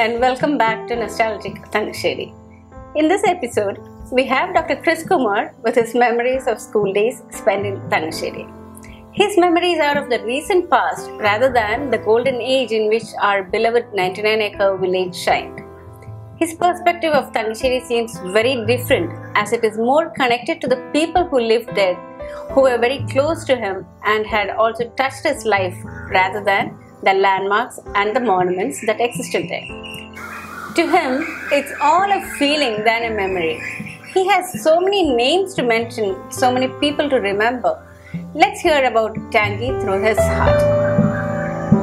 and welcome back to Nostalgic Tangasheri. In this episode, we have Dr. Chris Kumar with his memories of school days spent in Tangasheri. His memories are of the recent past rather than the golden age in which our beloved 99 acre village shined. His perspective of Tangasheri seems very different as it is more connected to the people who lived there, who were very close to him and had also touched his life rather than the landmarks and the monuments that existed there. To him, it's all a feeling than a memory. He has so many names to mention, so many people to remember. Let's hear about Tangi through his heart.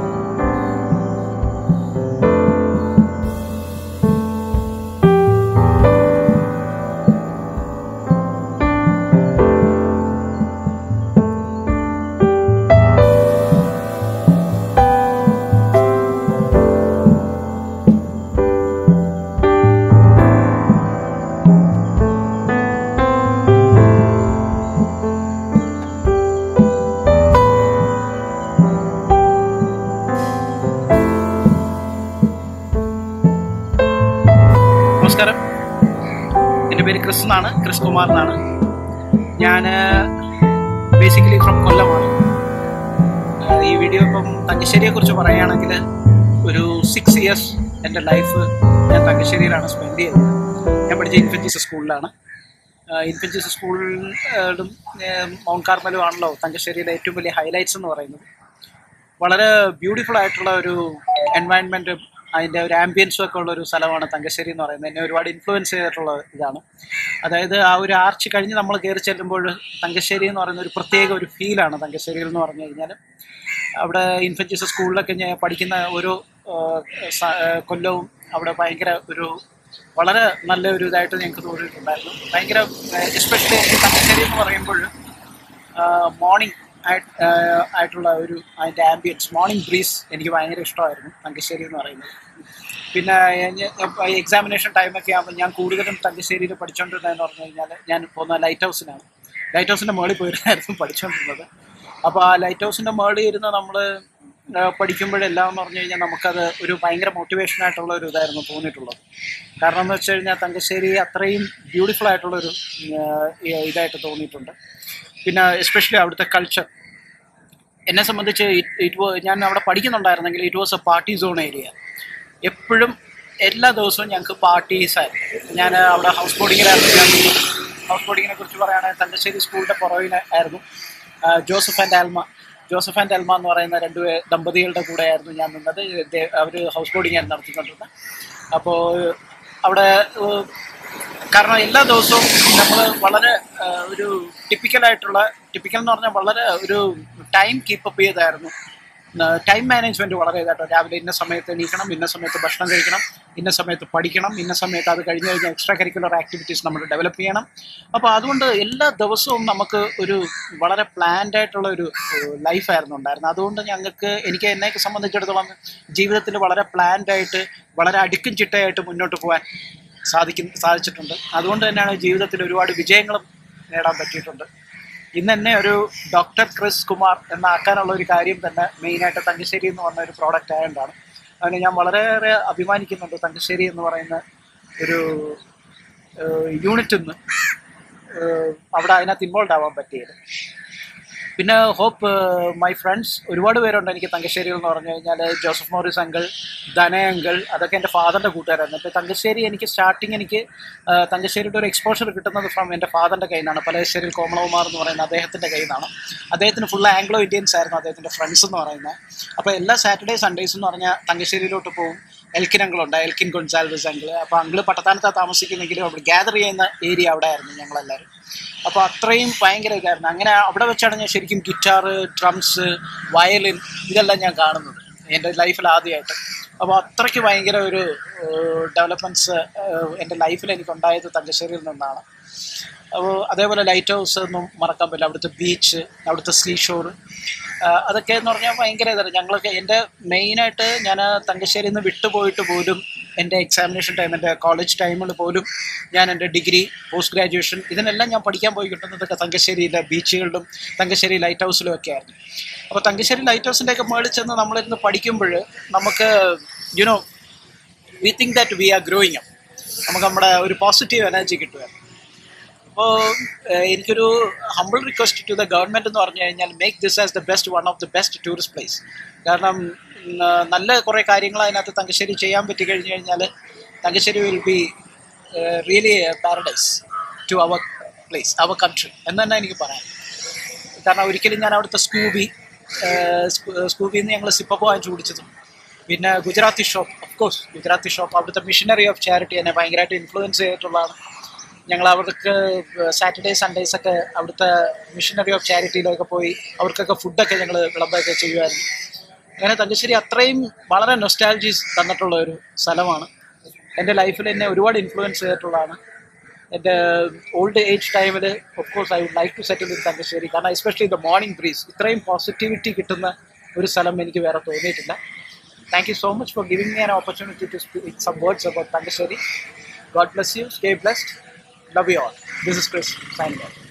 നമസ്കാരം എൻ്റെ പേര് Chris എന്നാണ് Chris Kumar എന്നാണ് ഞാൻ basically from കൊല്ലമാണ് ആ, ഈ video ഇപ്പം തങ്കശ്ശേരിയെ കുറിച്ച് പറയുകയാണെങ്കിൽ ഒരു സിക്സ് ഇയേഴ്സ് എൻ്റെ ലൈഫ് ഞാൻ തങ്കശ്ശേരിയിലാണ് സ്പെൻഡ് ചെയ്തത് ഞാൻ പഠിച്ച ഇൻഫൻറ്റീസ് സ്കൂളിലാണ് ഇൻഫൻറ്റീസ് സ്കൂളിലും മൗണ്ട് കാർമലും ആണല്ലോ തങ്കശ്ശേരിയിലെ ഏറ്റവും വലിയ ഹൈലൈറ്റ്സ് എന്ന് പറയുന്നത് വളരെ ബ്യൂട്ടിഫുൾ ആയിട്ടുള്ള ഒരു എൻവയൺമെൻറ്റ് അതിൻ്റെ ഒരു ആംബിയൻസും ഒക്കെ ഉള്ള ഒരു സ്ഥലമാണ് തങ്കശ്ശേരി എന്ന് പറയുന്നത് എന്നെ ഒരുപാട് ഇൻഫ്ലുവൻസ് ചെയ്തിട്ടുള്ള ഇതാണ് അതായത് ആ ഒരു ആർച്ച് കഴിഞ്ഞ് നമ്മൾ കയറി ചെല്ലുമ്പോൾ തങ്കശ്ശേരി എന്ന് പറയുന്ന ഒരു പ്രത്യേക ഒരു ഫീലാണ് തങ്കശ്ശേരിയിൽ എന്ന് പറഞ്ഞു കഴിഞ്ഞാൽ അവിടെ ഇൻഫൻറ്റീസ് സ്കൂളിലൊക്കെ ഞാൻ പഠിക്കുന്ന ഓരോ ആ, സ- ആ, കൊല്ലവും അവിടെ ഭയങ്കര ഒരു വളരെ നല്ല ഒരു ഇതായിട്ട് ഞങ്ങൾക്ക് തോന്നിയിട്ടുണ്ടായിരുന്നു ഭയങ്കര എസ്പെഷ്യലി തങ്കശ്ശേരി എന്ന് പറയുമ്പോൾ മോർണിംഗ് ആയിട്ടുള്ള ഒരു അതിൻ്റെ ആംബിയൻസ് മോർണിംഗ് ബ്രീസ് എനിക്ക് ഭയങ്കര ഇഷ്ടമായിരുന്നു തങ്കശ്ശേരി എന്ന് പറയുന്നത് പിന്നെ എക്സാമിനേഷൻ ടൈമൊക്കെ ആകുമ്പോൾ ഞാൻ കൂടുതലും തങ്കശ്ശേരിയിൽ പഠിച്ചുകൊണ്ടിരുന്നതെന്ന് പറഞ്ഞു കഴിഞ്ഞാൽ ഞാൻ പോകുന്ന ലൈറ്റ് ഹൗസിനാണ് ലൈറ്റ് ഹൗസിൻ്റെ മുകളിൽ പോയിരുന്നായിരുന്നു പഠിച്ചുകൊണ്ടിരുന്നത് അപ്പോൾ ആ ലൈറ്റ് ഹൗസിൻ്റെ മുകളിൽ ഇരുന്ന് നമ്മൾ പഠിക്കുമ്പോഴെല്ലാം എന്ന് പറഞ്ഞു കഴിഞ്ഞാൽ നമുക്കത് ഒരു ഭയങ്കര മോട്ടിവേഷൻ ആയിട്ടുള്ള ഒരു ഇതായിരുന്നു തോന്നിയിട്ടുള്ളത് കാരണം എന്ന് വെച്ച് കഴിഞ്ഞാൽ തങ്കശ്ശേരി അത്രയും ബ്യൂട്ടിഫുൾ ആയിട്ടുള്ളൊരു ആ, ഇതായിട്ട് തോന്നിയിട്ടുണ്ട് പിന്നെ എസ്പെഷ്യലി അവിടുത്തെ കൾച്ചർ എന്നെ സംബന്ധിച്ച് ഇറ്റ് ഞാൻ അവിടെ പഠിക്കുന്നുണ്ടായിരുന്നെങ്കിൽ it was a party zone area എപ്പോഴും എല്ലാ ദിവസവും ഞങ്ങൾക്ക് പാർട്ടീസ് ആയിരുന്നു ഞാൻ അവിടെ ഹൗസ് ബോർഡിങ്ങിലായിരുന്നു ഞാൻ ഹൗസ് ബോർഡിങ്ങിനെ കുറിച്ച് പറയുകയാണെങ്കിൽ തങ്കശ്ശേരി സ്കൂളിൻ്റെ പുറകിന് ആയിരുന്നു ആ, ജോസഫ് ആൻഡ് ആൽമ ജോസഫ് ആൻഡ് ആൽമ എന്ന് പറയുന്ന രണ്ട് പേ- ദമ്പതികളുടെ കൂടെ ആയിരുന്നു ഞാൻ നിന്നത് അവർ ഹൗസ് ബോർഡിംഗ് ആയിരുന്നു നടത്തിക്കൊണ്ടിരുന്നത് അപ്പോൾ അവിടെ ഏഹ്, കാരണം എല്ലാ ദിവസവും നമ്മൾ വളരെ ആ, ഒരു ടിപ്പിക്കലായിട്ടുള്ള ടിപ്പിക്കൽ എന്ന് പറഞ്ഞാൽ വളരെ ഒരു ടൈം കീപ്പപ്പ് ചെയ്തായിരുന്നു ടൈം മാനേജ്മെന്റ് വളരെ ഇതായിട്ട് രാവിലെ ഇന്ന സമയത്ത് എണീക്കണം ഇന്ന സമയത്ത് ഭക്ഷണം കഴിക്കണം ഇന്ന സമയത്ത് പഠിക്കണം ഇന്ന സമയത്ത് അത് കഴിഞ്ഞ് കഴിഞ്ഞാൽ എക്സ്ട്രാ കരിക്കുലർ ആക്ടിവിറ്റീസ് നമ്മൾ ഡെവലപ്പ് ചെയ്യണം അപ്പോൾ അതുകൊണ്ട് എല്ലാ ദിവസവും നമുക്ക് ഒരു വളരെ പ്ലാൻഡ് ആയിട്ടുള്ള ഒരു ലൈഫായിരുന്നു ഉണ്ടായിരുന്നത് അതുകൊണ്ട് ഞങ്ങൾക്ക് എനിക്ക് എന്നെ സംബന്ധിച്ചിടത്തോളം ജീവിതത്തിൽ വളരെ പ്ലാൻഡ് ആയിട്ട് വളരെ അടുക്കും ചിട്ടയായിട്ട് മുന്നോട്ട് പോകാൻ സാധിക്കും സാധിച്ചിട്ടുണ്ട് അതുകൊണ്ട് തന്നെയാണ് ജീവിതത്തിൽ ഒരുപാട് വിജയങ്ങളും നേടാൻ പറ്റിയിട്ടുണ്ട് ഇന്ന് എന്നെ ഒരു ഡോക്ടർ ക്രിസ് കുമാർ എന്നാക്കാനുള്ള ഒരു കാര്യം തന്നെ മെയിനായിട്ട് തങ്കശ്ശേരി എന്ന് പറഞ്ഞ ഒരു പ്രോഡക്റ്റ് ആയതുകൊണ്ടാണ് അതിന് ഞാൻ വളരെയേറെ അഭിമാനിക്കുന്നുണ്ട് തങ്കശ്ശേരി എന്ന് പറയുന്ന ഒരു യൂണിറ്റിൽ നിന്ന് ഏഹ് അവിടെ അതിനകത്ത് ഇൻവോൾവ് ആവാൻ പറ്റിയത് പിന്നെ ഹോപ്പ് മൈ ഫ്രണ്ട്സ് ഒരുപാട് പേരുണ്ട് എനിക്ക് തങ്കശ്ശേരിയിൽ എന്ന് പറഞ്ഞു കഴിഞ്ഞാൽ ജോസഫ് മോറിസ് അങ്കിൾ ധന അങ്കിൾ അതൊക്കെ എൻ്റെ ഫാദറിൻ്റെ കൂട്ടുകാരായിരുന്നു ഇപ്പോൾ തങ്കശ്ശേരി എനിക്ക് സ്റ്റാർട്ടിങ് എനിക്ക് ആ, തങ്കശ്ശേരിയുടെ ഒരു എക്സ്പോഷർ കിട്ടുന്നത് ഫ്രം എൻ്റെ ഫാദറിൻ്റെ കയ്യിൽ നിന്നാണ് പലശ്ശേരിയിൽ കോമളകുമാർ എന്ന് പറയുന്ന അദ്ദേഹത്തിൻ്റെ കയ്യിൽ നിന്നാണ് അദ്ദേഹത്തിന് ഫുൾ ആംഗ്ലോ ഇന്ത്യൻസ് ആയിരുന്നു അദ്ദേഹത്തിൻ്റെ ഫ്രണ്ട്സ് എന്ന് പറയുന്നത് അപ്പോൾ എല്ലാ സാറ്റർഡേ സൺഡേസ് എന്ന് പറഞ്ഞാൽ തങ്കശ്ശേരിയിലോട്ട് പോകും എൽക്കിൻ അങ്കിളുണ്ട് എൽക്കിൻ ഗൊൺസാൽവസ് അങ്കിൾ അപ്പോൾ അങ്കിൾ പട്ടത്താനത്താണ് താമസിക്കുന്നെങ്കിലും അവിടെ ഗ്യാദർ ചെയ്യുന്ന ഏരിയ അവിടെ ആയിരുന്നു ഞങ്ങളെല്ലാവരും അപ്പോൾ അത്രയും ഭയങ്കര ഇതായിരുന്നു അങ്ങനെ അവിടെ വെച്ചാണ് ഞാൻ ശരിക്കും ഗിറ്റാറ് ഡ്രംസ് വയലിൻ ഇതെല്ലാം ഞാൻ കാണുന്നത് എൻ്റെ ലൈഫിൽ ആദ്യമായിട്ട് അപ്പോൾ അത്രയ്ക്ക് ഭയങ്കര ഒരു ഡെവലപ്മെൻറ്റ്സ് എൻ്റെ ലൈഫിൽ എനിക്കുണ്ടായത് തങ്കശ്ശേരിയിൽ നിന്നാണ് അപ്പോൾ അതേപോലെ ലൈറ്റ് ഹൗസ് ഒന്നും മറക്കാൻ പറ്റില്ല അവിടുത്തെ ബീച്ച് അവിടുത്തെ സീ ഷോർ അതൊക്കെ എന്ന് പറഞ്ഞാൽ ഭയങ്കര ഇതാണ് ഞങ്ങളൊക്കെ എൻ്റെ മെയിനായിട്ട് ഞാൻ തങ്കശ്ശേരിയിൽ നിന്ന് വിട്ടുപോയിട്ട് പോലും എൻ്റെ എക്സാമിനേഷൻ ടൈം എൻ്റെ കോളേജ് ടൈമിൽ പോലും ഞാൻ എൻ്റെ ഡിഗ്രി പോസ്റ്റ് ഗ്രാജുവേഷൻ ഇതിനെല്ലാം ഞാൻ പഠിക്കാൻ പോയി കിട്ടുന്നതൊക്കെ തങ്കശ്ശേരിയിലെ ബീച്ചുകളിലും തങ്കശ്ശേരി ലൈറ്റ് ഹൗസിലും ഒക്കെ ആയിരുന്നു അപ്പോൾ തങ്കശ്ശേരി ലൈറ്റ് ഹൗസിൻ്റെ ഒക്കെ മേളിൽ ചെന്ന് നമ്മളിരുന്ന് പഠിക്കുമ്പോൾ നമുക്ക് you know we think that we are growing up നമുക്ക് നമ്മുടെ ഒരു പോസിറ്റീവ് എനർജി കിട്ടുക അപ്പോൾ എനിക്കൊരു humble request to the government എന്ന് പറഞ്ഞു കഴിഞ്ഞാൽ make this as the best one of the best tourist place കാരണം ഉം, ആ, നല്ല കുറേ കാര്യങ്ങൾ അതിനകത്ത് തങ്കശ്ശേരി ചെയ്യാൻ പറ്റി കഴിഞ്ഞു കഴിഞ്ഞാൽ Thangassery will be really paradise to our place our country എന്ന് തന്നെ എനിക്ക് പറയാം കാരണം ഒരിക്കലും ഞാൻ അവിടുത്തെ സ്കൂബി സ്കൂബിയിൽ നിന്ന് ഞങ്ങൾ സിപ്പപ്പ് വാങ്ങിച്ചു കുടിച്ചതും പിന്നെ Gujarati shop of course Gujarati shop അവിടുത്തെ മിഷനറി ഓഫ് ചാരിറ്റി എന്നെ ഭയങ്കരമായിട്ട് ഇൻഫ്ലുവൻസ് ചെയ്തിട്ടുള്ളതാണ് ഞങ്ങൾ അവർക്ക് സാറ്റർഡേ സൺഡേസ് ഒക്കെ അവിടുത്തെ മിഷനറി ഓഫ് ചാരിറ്റിയിലൊക്കെ പോയി അവർക്കൊക്കെ ഫുഡൊക്കെ ഞങ്ങൾ വിളമ്പൊക്കെ ചെയ്യുമായിരുന്നു അങ്ങനെ തങ്കശ്ശേരി അത്രയും വളരെ നൊസ്റ്റാലജീസ് തന്നിട്ടുള്ള ഒരു സ്ഥലമാണ് എൻ്റെ ലൈഫിൽ എന്നെ ഒരുപാട് ഇൻഫ്ലുവൻസ് ചെയ്തിട്ടുള്ളതാണ് എൻ്റെ ഓൾഡ് ഏജ് ടൈമിൽ of course I would like to settle in Thangassery കാരണം എസ്പെഷ്യലി ദ മോർണിംഗ് ബ്രീസ് ഇത്രയും പോസിറ്റിവിറ്റി കിട്ടുന്ന ഒരു സ്ഥലം എനിക്ക് വേറെ തോന്നിയിട്ടില്ല thank you so much for giving me an opportunity to speak some words about Thangassery God bless you stay blessed love you all this is Chris signing of